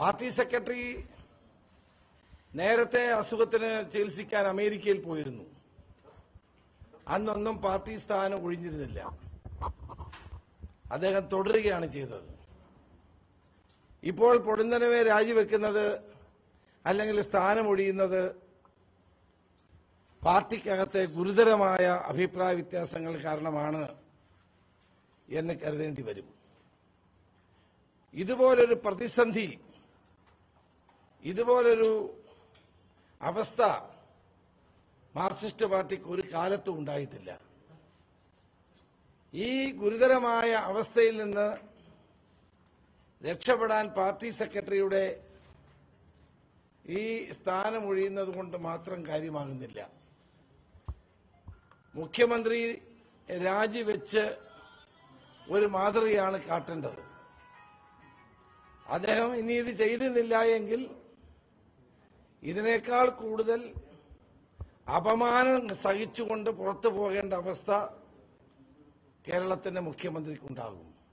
party secretary നേരത്തെ അസുഖത്തിന് ചികിത്സിക്കാൻ അമേരിക്കയിൽ പോയിരുന്നു അന്നൊന്നും പാർട്ടി സ്ഥാനം ഒഴിഞ്ഞിരുന്നില്ല അദ്ദേഹം തുടരുകയാണ് ചെയ്തത് ഇപ്പോൾ പൊടുന്നനവെ രാജിവെക്കുന്നത് അല്ലെങ്കിൽ സ്ഥാനം ഒഴിയുന്നത് പാർട്ടിക്കകത്തെ ഗുരുതരമായ അഭിപ്രായ വ്യത്യാസങ്ങൾ കാരണമാണ് എന്ന് കരുതേണ്ടി വരും ഇതുപോലൊരു പ്രതിസന്ധി ഇതുപോലൊരു അവസ്ഥ മാർക്സിസ്റ്റ് പാർട്ടിക്ക് ഒരു കാലത്തും ഉണ്ടായിട്ടില്ല ഈ ഗുരുതരമായ അവസ്ഥയിൽ നിന്ന് രക്ഷപ്പെടാൻ പാർട്ടി സെക്രട്ടറിയുടെ ഈ സ്ഥാനം ഒഴിയുന്നത് കൊണ്ട് മാത്രം കാര്യമാകുന്നില്ല മുഖ്യമന്ത്രി രാജിവെച്ച് ഒരു മാതൃകയാണ് കാട്ടേണ്ടത് അദ്ദേഹം ഇനി ഇത് ചെയ്തിരുന്നില്ല എങ്കിൽ ഇതിനേക്കാൾ കൂടുതൽ അപമാനം സഹിച്ചുകൊണ്ട് പുറത്തു പോകേണ്ട അവസ്ഥ കേരളത്തിന്റെ മുഖ്യമന്ത്രിക്കുണ്ടാകും